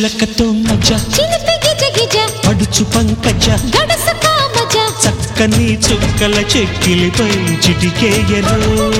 చిలకతో మజ చిలిపి గిజ గిజ పడుచు పంకజ గడస కామజ చక్కని చుక్కల చెక్కిలిపై చిటికేయను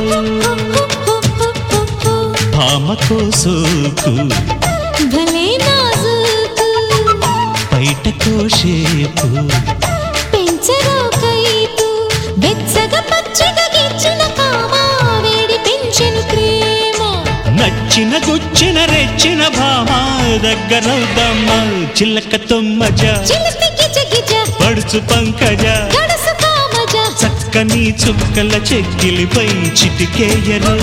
భామకో సోకు భలే నాజుకు బయటకో షేపు పెంచరో కైపు వెచ్చగా పచ్చిగా గిచ్చిన కామ వేడి పెంచెను ప్రేమ నచ్చిన గుచ్చిన రెచ్చిన భామ దగ్గరవుదమ్మ చిలకతో మజ చిలిపి గిజ గిజ పడుచు పంకజ గడస కామజ చక్కని చుక్కల చెక్కిలిపై చిటికేయను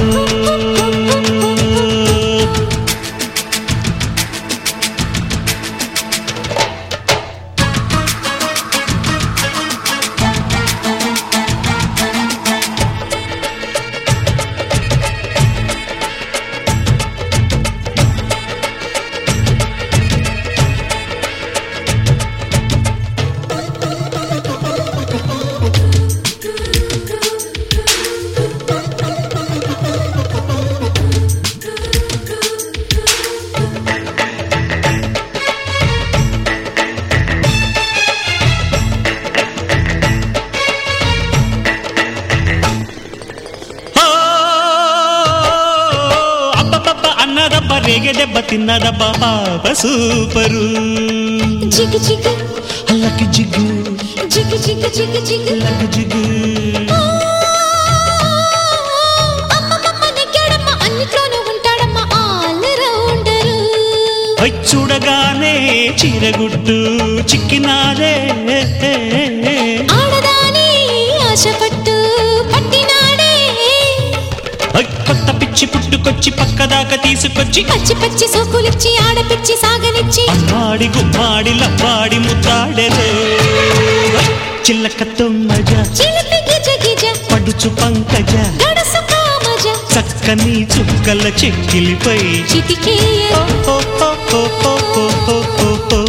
ఓ, అబ్బబ్బబ్బ అన్నదబ్బ రేగె దెబ్బ తిన్నదబ్బ పాప సూపరు జిగ్ జిగ్ అల్లకి జిగ్గు జిగ్ జిగ్ జిగ్ జిగ్ అల్లకి జిగ్గు అమ్మమ్మ నెగ్గాడమ్మ అన్నిట్లోనూ ఉంటాడమ్మ ఆల్ రౌండరు ఐ చూడగానే చీరగుడ్డు చిక్కినాదే ఆడదాని ఆశపట్టు పట్టినాడే ఐ కొత్త పిచ్చి పుట్టుకొచ్చి పక్కదాకా తీసుకొచ్చి పచ్చి పచ్చి సోకులిచ్చి ఆడపిచ్చి సాగనిచ్చి అమ్మాడి గుమ్మాడి లవ్వాడి ముద్దాడెరే చిల్లకతో మజ చిలిపి గిజ గిజ పడుచు పంకజ గడసు కామజ చక్కని చుక్కల చెక్కిలిపై చిటికేయ ఓ, ఓ, ఓ, ఓ, ఓ, ఓ, ఓ, ఓ.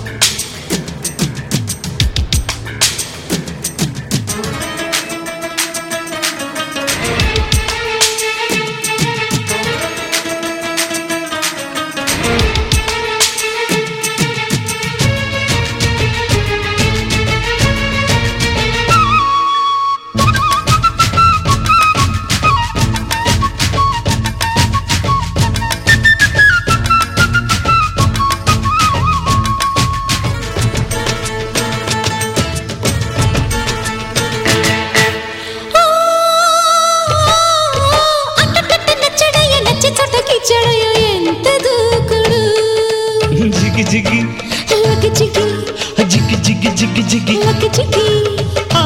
అట్టట్ట నచ్చడయ్య నచ్చి చోటకి చెడయ్య ఎంత దూకుడు జిగి జిగి లకి చికి జిగి జిగి జిగి జిగి లకి చికి ఆ,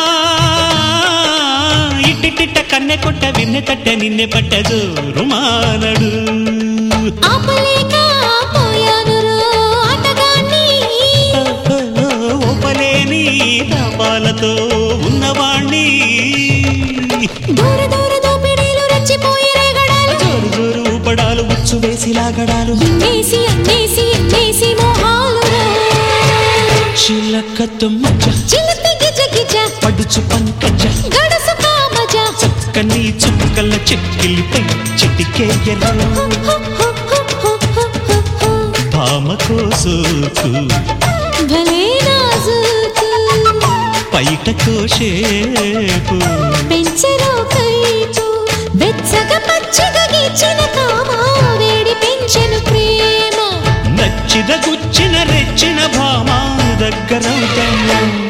ఇట్టిట్టిట్ట కన్నె కొట్ట వెన్నె తట్ట నిన్నె పట్ట జోరు మానడు ఆపలేక పోయాను రో ఆటగాన్ని ఓపలేని దాపాలతో ఉన్నవాణ్ణి దూర దూర దోపిడీలు రెచ్చిపోయి రేగడాలు జోరు జోరు ఊపడాలు ఉచ్చు వేసి లాగడాలు ఎన్నేసి అన్నేసి ఎన్నేసి మోహాలు రో. చిలకతో మజ చిలిపి గిజ గిజ పడుచు పంకజ గడసు కామజ చక్కని చుక్కల చెక్కిలిపై చిటికేయను భామకో సోకు భలే నాజుకు పైటకో షేపు పెంచరో కైపు వెచ్చగా పచ్చిగా గీచిన కామ వేడి పెంచెను ప్రేమ నచ్చిన గుచ్చిన రెచ్చిన భామ దగ్గరవుతాను